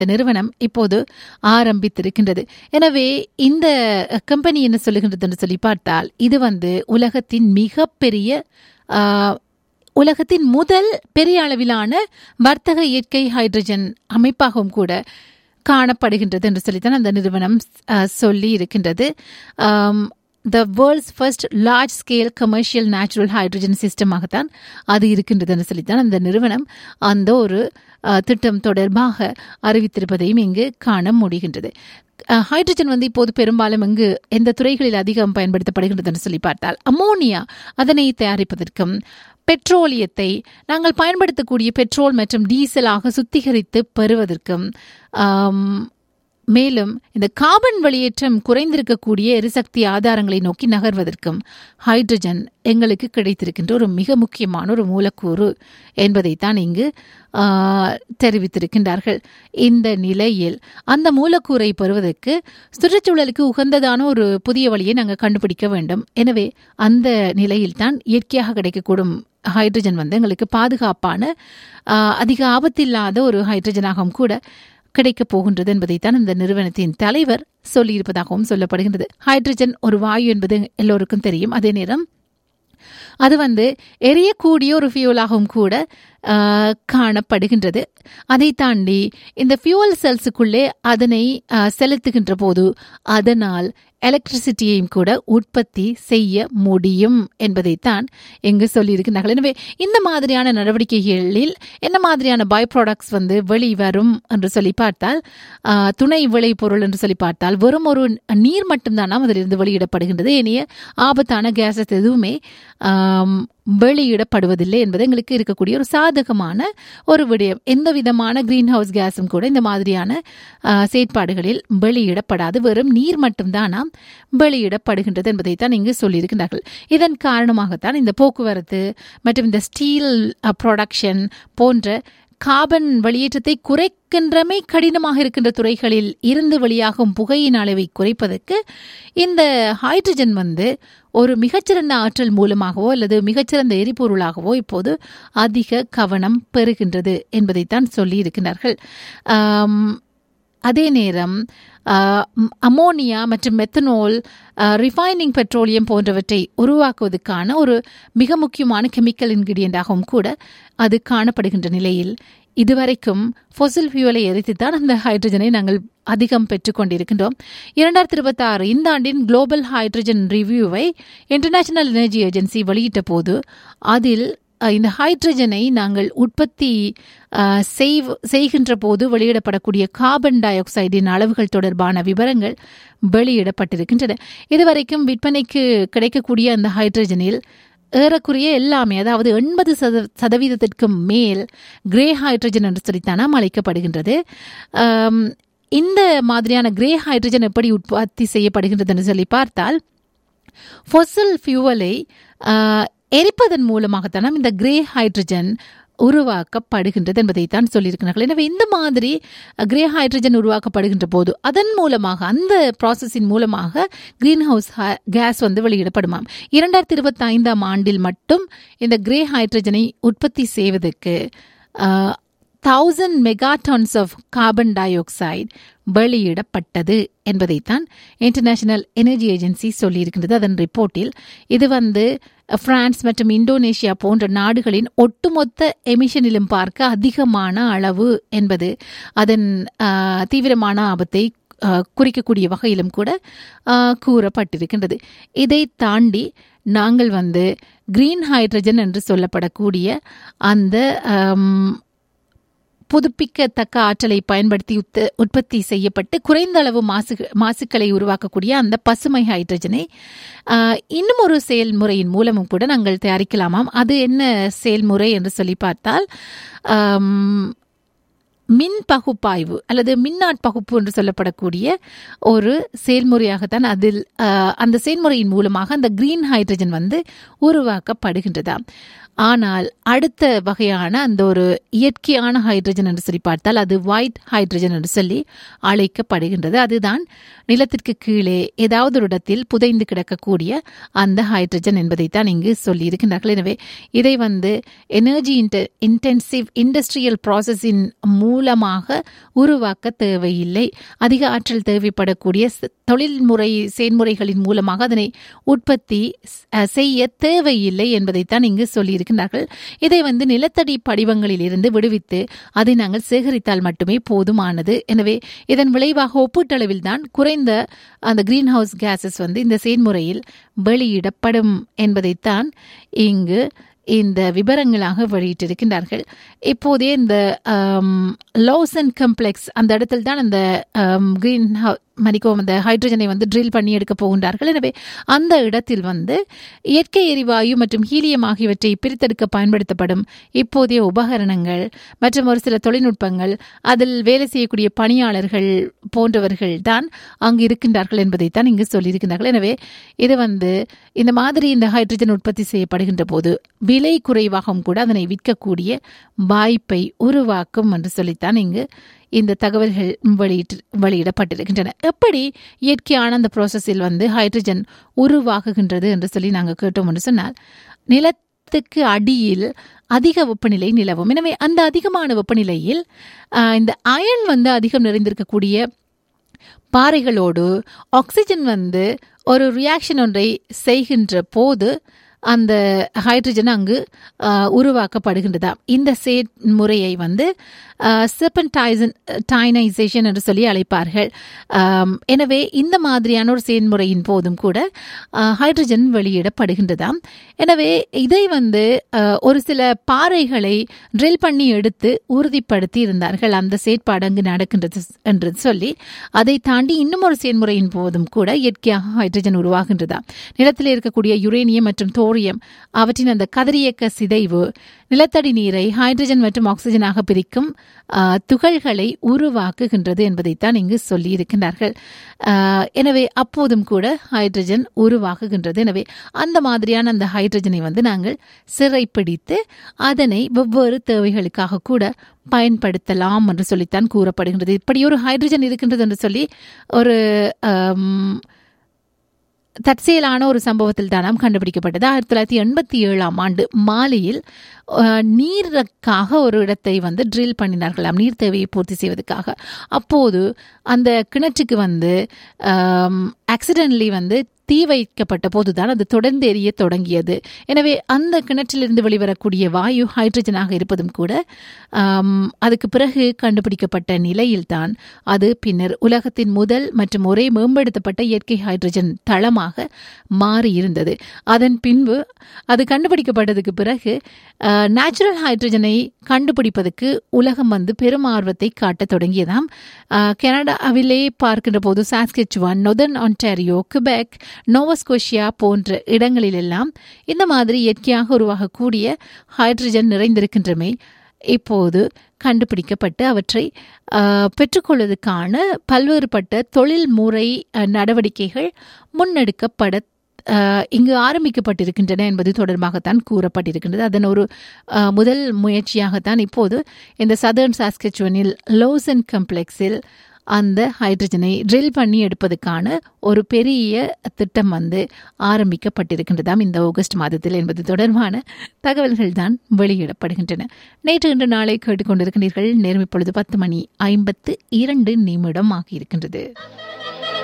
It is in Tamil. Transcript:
நிறுவனம் இப்போது ஆரம்பித்திருக்கின்றது எனவே இந்த கம்பெனி என்ன சொல்லுகின்றது என்று சொல்லி பார்த்தால் இது வந்து உலகத்தின் மிகப்பெரிய ஆஹ், உலகத்தின் முதல் பெரிய அளவிலான வர்த்தக இயற்கை ஹைட்ரஜன் அமைப்பாகவும் கூட காணப்படுகின்றது என்று சொல்லித்தான் அந்த நிறுவனம் ஆஹ், சொல்லி இருக்கின்றது the world's first large scale commercial natural hydrogen சிஸ்டமாகத்தான் அது இருக்கின்றது என்று சொல்லித்தான் அந்த நிறுவனம் அந்த ஒரு அஹ், திட்டம் தொடர்பாக அறிவித்திருப்பதையும் இங்கு காண முடிகின்றது அஹ், ஹைட்ரஜன் வந்து இப்போது பெரும்பாலும் இங்கு எந்த துறைகளில் அதிகம் பயன்படுத்தப்படுகின்றது என்று சொல்லி பார்த்தால் அமோனியா அதனை தயாரிப்பதற்கும் பெட்ரோலியத்தை நாங்கள் பயன்படுத்தக்கூடிய பெட்ரோல் மற்றும் டீசலாக சுத்திகரித்து பெறுவதற்கும் ஆம், மேலும் இந்த கார்பன் வெளியேற்றம் குறைந்திருக்கக்கூடிய எரிசக்தி ஆதாரங்களை நோக்கி நகர்வதற்கும் ஹைட்ரஜன் எங்களுக்கு கிடைத்திருக்கின்ற ஒரு மிக முக்கியமான ஒரு மூலக்கூறு என்பதைத்தான் இங்கு ஆ, தெரிவித்திருக்கின்றார்கள் இந்த நிலையில் அந்த மூலக்கூறை பெறுவதற்கு சுற்றுச்சூழலுக்கு உகந்ததான ஒரு புதிய வழியை நாங்கள் கண்டுபிடிக்க வேண்டும் எனவே அந்த நிலையில்தான் இயற்கையாக கிடைக்கக்கூடும் ஹைட்ரஜன் வந்து எங்களுக்கு பாதுகாப்பான ஆ, அதிக ஆபத்தில்லாத ஒரு ஹைட்ரஜனாகவும் கூட கிடைக்கப் போகின்றது என்பதைத்தான் இந்த நிறுவனத்தின் தலைவர் சொல்லியிருப்பதாகவும் சொல்லப்படுகின்றது ஹைட்ரஜன் ஒரு வாயு என்பது எல்லோருக்கும் தெரியும் அதே நேரம் அது வந்து எரியக்கூடிய ஒரு ஃபியூலாகவும் கூட ஆஹ், காணப்படுகின்றது அதை தாண்டி இந்த ஃபியூவல் செல்ஸுக்குள்ளே அதனை ஆஹ், செலுத்துகின்ற போது அதனால் எலக்ட்ரிசிட்டியையும் கூட உற்பத்தி செய்ய முடியும் என்பதைத்தான் இங்கு சொல்லியிருக்கிறார்கள் எனவே இந்த மாதிரியான நடவடிக்கைகளில் என்ன மாதிரியான பை ப்ராடக்ட்ஸ் வந்து வெளிவரும் என்று சொல்லி பார்த்தால் ஆஹ், துணை விளைபொருள் என்று சொல்லி பார்த்தால் வெறும் ஒரு நீர் மட்டும்தானாம் அதிலிருந்து வெளியிடப்படுகின்றது ஏனைய ஆபத்தான கேஸஸ் எதுவுமே ஆம், வெளியிடப்படுவதில்லை என்பது எங்களுக்கு இருக்கக்கூடிய ஒரு சாதகமான ஒரு விடயம் எந்த விதமான கிரீன் ஹவுஸ் கேஸும் கூட இந்த மாதிரியான ஆ, செயற்பாடுகளில் வெளியிடப்படாது வெறும் நீர் மட்டும்தானாம் வெளியிடப்படுகின்றது என்பதைத்தான் இங்கு சொல்லியிருக்கிறார்கள் இதன் காரணமாகத்தான் இந்த போக்குவரத்து மற்றும் இந்த ஸ்டீல் ப்ரொடக்ஷன் போன்ற கார்பன் வெளியேற்றத்தை குறைக்கின்றமை கடினமாக இருக்கின்ற துறைகளில் இருந்து வெளியாகும் புகையின் அளவை குறைப்பதற்கு இந்த ஹைட்ரஜன் வந்து ஒரு மிகச்சிறந்த ஆற்றல் மூலமாகவோ அல்லது மிகச்சிறந்த எரிபொருளாகவோ இப்போது அதிக கவனம் பெறுகின்றது என்பதைத்தான் சொல்லி இருக்கின்றார்கள் ஆம், அதே நேரம் ஆஹ், ம், அமோனியா மற்றும் மெத்தனால் ரிஃபைனிங் பெட்ரோலியம் போன்றவற்றை உருவாக்குவதற்கான ஒரு மிக முக்கியமான கெமிக்கல் இன்கிரியண்டாகவும் கூட அது காணப்படுகின்ற நிலையில் இதுவரைக்கும் ஃபொசில் ஃபியூவலை எரித்துத்தான் அந்த ஹைட்ரஜனை நாங்கள் அதிகம் பெற்றுக்கொண்டிருக்கின்றோம் இரண்டாயிரத்தி இருபத்தி ஆறு இந்த ஆண்டின் குளோபல் ஹைட்ரஜன் ரிவ்யூவை இன்டர்நேஷனல் எனர்ஜி ஏஜென்சி வெளியிட்ட போது அதில் அஹ், இந்த ஹைட்ரஜனை நாங்கள் உற்பத்தி அஹ், செய்வ- செய்கின்ற போது வெளியிடப்படக்கூடிய கார்பன் டை ஆக்சைடின் அளவுகள் தொடர்பான விவரங்கள் வெளியிடப்பட்டிருக்கின்றன இதுவரைக்கும் விற்பனைக்கு கிடைக்கக்கூடிய அந்த ஹைட்ரஜனில் ஏறக்குறைய எல்லாமே அதாவது எண்பது சத சதவீதத்திற்கும் மேல் கிரே ஹைட்ரஜன் என்று சொல்லித்தானாம் அழைக்கப்படுகின்றது ஆம், இந்த மாதிரியான கிரே ஹைட்ரஜன் எப்படி உற்பத்தி செய்யப்படுகின்றது என்று சொல்லி பார்த்தால் ஃபொசில் ஃபியூவலை எரிப்பதன் மூலமாகத்தான் இந்த கிரே ஹைட்ரஜன் உருவாக்கப்படுகின்றது என்பதைத்தான் சொல்லியிருக்கிறார்கள் எனவே இந்த மாதிரி கிரே ஹைட்ரஜன் உருவாக்கப்படுகின்ற போது அதன் மூலமாக அந்த ப்ராசஸின் மூலமாக கிரீன் ஹவுஸ் கேஸ் வந்து வெளியிடப்படுமாம் இரண்டாயிரத்தி இருபத்தி ஐந்தாம் ஆண்டில் மட்டும் இந்த கிரே ஹைட்ரஜனை உற்பத்தி செய்வதற்கு thousand megatons of carbon dioxide வெளியிடப்பட்டது என்பதைத்தான் இன்டர்நேஷனல் எனர்ஜி ஏஜென்சி சொல்லியிருக்கின்றது அதன் ரிப்போர்ட்டில் இது வந்து பிரான்ஸ் மற்றும் இந்தோனேஷியா போன்ற நாடுகளின் ஒட்டுமொத்த எமிஷனிலும் பார்க்க அதிகமான அளவு என்பது அதன் ஆஹ், தீவிரமான ஆபத்தை ஆஹ், குறிக்கக்கூடிய வகையிலும் கூட ஆஹ், கூறப்பட்டிருக்கின்றது இதை தாண்டி நாங்கள் வந்து கிரீன் ஹைட்ரஜன் என்று சொல்லப்படக்கூடிய அந்த ஆம், புதுப்பிக்கத்தக்க ஆற்றலை பயன்படுத்தி உத்த உற்பத்தி செய்யப்பட்டு குறைந்த அளவு மாசு மாசுக்களை உருவாக்கக்கூடிய அந்த பசுமை ஹைட்ரஜனை ஆஹ், இன்னும் ஒரு செயல்முறையின் மூலமும் கூட நாங்கள் தயாரிக்கலாமாம் அது என்ன செயல்முறை என்று சொல்லி பார்த்தால் ஆம், மின் பகுப்பாய்வு அல்லது மின்னாட்பகுப்பு என்று சொல்லப்படக்கூடிய ஒரு செயல்முறையாகத்தான் அதில் ஆஹ், அந்த செயல்முறையின் மூலமாக அந்த கிரீன் ஹைட்ரஜன் வந்து உருவாக்கப்படுகின்றதாம் ஆனால் அடுத்த வகையான அந்த ஒரு இயற்கையான ஹைட்ரஜன் என்று சொல்லி பார்த்தால் அது ஒயிட் ஹைட்ரஜன் என்று சொல்லி அழைக்கப்படுகின்றது அதுதான் நிலத்திற்கு கீழே ஏதாவது ஒரு இடத்தில் புதைந்து கிடக்கக்கூடிய அந்த ஹைட்ரஜன் என்பதைத்தான் இங்கு சொல்லியிருக்கின்றார்கள் எனவே இதை வந்து எனர்ஜி இன்டென்சிவ் இண்டஸ்ட்ரியல் ப்ராசஸின் மூல மூலமாக உருவாக்க தேவையில்லை அதிக ஆற்றல் தேவைப்படக்கூடிய ஸ்- தொழில்முறை செயல்முறைகளின் மூலமாக அதனை உற்பத்தி அஹ், செய்ய தேவையில்லை என்பதைத்தான் இங்கு சொல்லியிருக்கிறார்கள் இதை வந்து நிலத்தடி படிவங்களில் இருந்து விடுவித்து அதை நாங்கள் சேகரித்தால் மட்டுமே போதுமானது எனவே இதன் விளைவாக ஒப்பீட்டளவில் தான் குறைந்த அந்த கிரீன் ஹவுஸ் கேசஸ் வந்து இந்த செயல்முறையில் வெளியிடப்படும் என்பதைத்தான் இங்கு இந்த விவரங்களாக வெளியிட்டிருக்கின்றார்கள் இப்போதே இந்த லோசன் கம்ப்ளெக்ஸ் அந்த இடத்தில் தான் அந்த கிரீன் மணிக்கோ அந்த ஹைட்ரஜனை வந்து ட்ரில் பண்ணி எடுக்க போகின்றார்கள் எனவே அந்த இடத்தில் வந்து இயற்கை எரிவாயு மற்றும் ஹீலியம் ஆகியவற்றை பிரித்தெடுக்க பயன்படுத்தப்படும் இப்போதைய உபகரணங்கள் மற்றும் ஒரு சில தொழில்நுட்பங்கள் அதில் வேலை செய்யக்கூடிய பணியாளர்கள் போன்றவர்கள் தான் அங்கு இருக்கின்றார்கள் என்பதைத்தான் இங்கு சொல்லியிருக்கிறார்கள் எனவே இது வந்து இந்த மாதிரி இந்த ஹைட்ரஜன் உற்பத்தி செய்யப்படுகின்ற போது விலை குறைவாகவும் கூட அதனை விற்கக்கூடிய வாய்ப்பை உருவாக்கும் என்று சொல்லித்தான் இங்கு இந்த தகவல்கள் வெளியிட்டு வெளியிடப்பட்டிருக்கின்றன எப்படி இயற்கையான அந்த ப்ராசஸில் வந்து ஹைட்ரஜன் உருவாகுகின்றது என்று சொல்லி நாங்கள் கேட்டோம் என்று சொன்னால் நிலத்துக்கு அடியில் அதிக வெப்பநிலை நிலவும் எனவே அந்த அதிகமான வெப்பநிலையில் ஆஹ், இந்த அயன் வந்து அதிகம் நிறைந்திருக்கக்கூடிய பாறைகளோடு ஆக்சிஜன் வந்து ஒரு ரியாக்ஷன் ஒன்றை செய்கின்ற போது அந்த ஹைட்ரஜன் அங்கு ஆஹ், உருவாக்கப்படுகின்றதா இந்த செயல்முறையை வந்து செப்பன்டைசன் டைனைசேஷன் என்று சொல்லி அழைப்பார்கள் ஆம், எனவே இந்த மாதிரியான ஒரு செயல்முறையின் போதும் கூட ஆஹ், ஹைட்ரஜன் வெளியிடப்படுகின்றதாம் எனவே இதை வந்து ஆஹ், ஒரு சில பாறைகளை ட்ரில் பண்ணி எடுத்து உறுதிப்படுத்தி இருந்தார்கள் அந்த செயற்பாடு அங்கு நடக்கின்றது என்று சொல்லி அதை தாண்டி இன்னும் ஒரு செயல்முறையின் போதும் கூட இயற்கையாக ஹைட்ரஜன் உருவாகின்றதா நிலத்தில் இருக்கக்கூடிய யுரேனியம் மற்றும் தோரியம் அவற்றின் அந்த கதிரியக்க சிதைவு நிலத்தடி நீரை ஹைட்ரஜன் மற்றும் ஆக்சிஜனாக பிரிக்கும் ஆ, துகள்களை உருவாக்குகின்றது என்பதைத்தான் இங்கு சொல்லியிருக்கின்றார்கள் ஆ, எனவே அப்போதும் கூட ஹைட்ரஜன் உருவாகுகின்றது எனவே அந்த மாதிரியான அந்த ஹைட்ரஜனை வந்து நாங்கள் சிறைப்பிடித்து அதனை வெவ்வேறு தேவைகளுக்காக கூட பயன்படுத்தலாம் என்று சொல்லித்தான் கூறப்படுகின்றது இப்படி ஒரு ஹைட்ரஜன் இருக்கின்றது என்று சொல்லி ஒரு ஆம், தற்செயலான ஒரு சம்பவத்தில் தானாம் கண்டுபிடிக்கப்பட்டது ஆயிரத்தி தொள்ளாயிரத்தி எண்பத்தி ஏழாம் ஆண்டு மாலையில் அஹ், நீருக்காக ஒரு இடத்தை வந்து ட்ரில் பண்ணினார்களாம் நீர் தேவையை பூர்த்தி செய்வதற்காக அப்போது அந்த கிணற்றுக்கு வந்து ஆக்சிடென்ட்லி வந்து தீ வைக்கப்பட்ட போதுதான் அது தொடர்ந்து எரிய தொடங்கியது எனவே அந்த கிணற்றிலிருந்து வெளிவரக்கூடிய வாயு ஹைட்ரஜனாக இருப்பதும் கூட ஆம், அதுக்கு பிறகு கண்டுபிடிக்கப்பட்ட நிலையில்தான் அது பின்னர் உலகத்தின் முதல் மற்றும் ஒரே மேம்படுத்தப்பட்ட இயற்கை ஹைட்ரஜன் தளமாக மாறியிருந்தது அதன் பின்பு அது கண்டுபிடிக்கப்பட்டதுக்கு பிறகு நேச்சுரல் ஹைட்ரஜனை கண்டுபிடிப்பதற்கு உலகம் வந்து பெரும் ஆர்வத்தை காட்டத் தொடங்கியதாம் அஹ், கனடாவிலே பார்க்கின்ற போது Saskatchewan northern Ontario Quebec Nova Scotia போன்ற இடங்களிலெல்லாம் இந்த மாதிரி இயற்கையாக உருவாகக்கூடிய ஹைட்ரஜன் நிறைந்திருக்கின்றமை இப்போது கண்டுபிடிக்கப்பட்டு அவற்றை அஹ், பெற்றுக்கொள்வதற்கான பல்வேறுபட்ட தொழில்முறை அஹ், நடவடிக்கைகள் முன்னெடுக்கப்பட அஹ், இங்கு ஆரம்பிக்கப்பட்டிருக்கின்றன என்பது தொடர்பாகத்தான் கூறப்பட்டிருக்கின்றது அதன் ஒரு அஹ், முதல் முயற்சியாகத்தான் இப்போது இந்த சதர்ன் சாஸ்கச்சுவனில் லோசன் கம்ப்ளெக்ஸில் அந்த ஹைட்ரஜனை ட்ரில் பண்ணி எடுப்பதற்கான ஒரு பெரிய திட்டம் வந்து ஆரம்பிக்கப்பட்டிருக்கின்றதாம் இந்த ஆகஸ்ட் மாதத்தில் என்பது தொடர்பான தகவல்கள் தான் வெளியிடப்படுகின்றன நேற்று இன்று நாளை கேட்டுக்கொண்டிருக்கின்றீர்கள் நேரம் இப்பொழுது பத்து மணி ஐம்பத்து இரண்டு நிமிடம் ஆகியிருக்கின்றது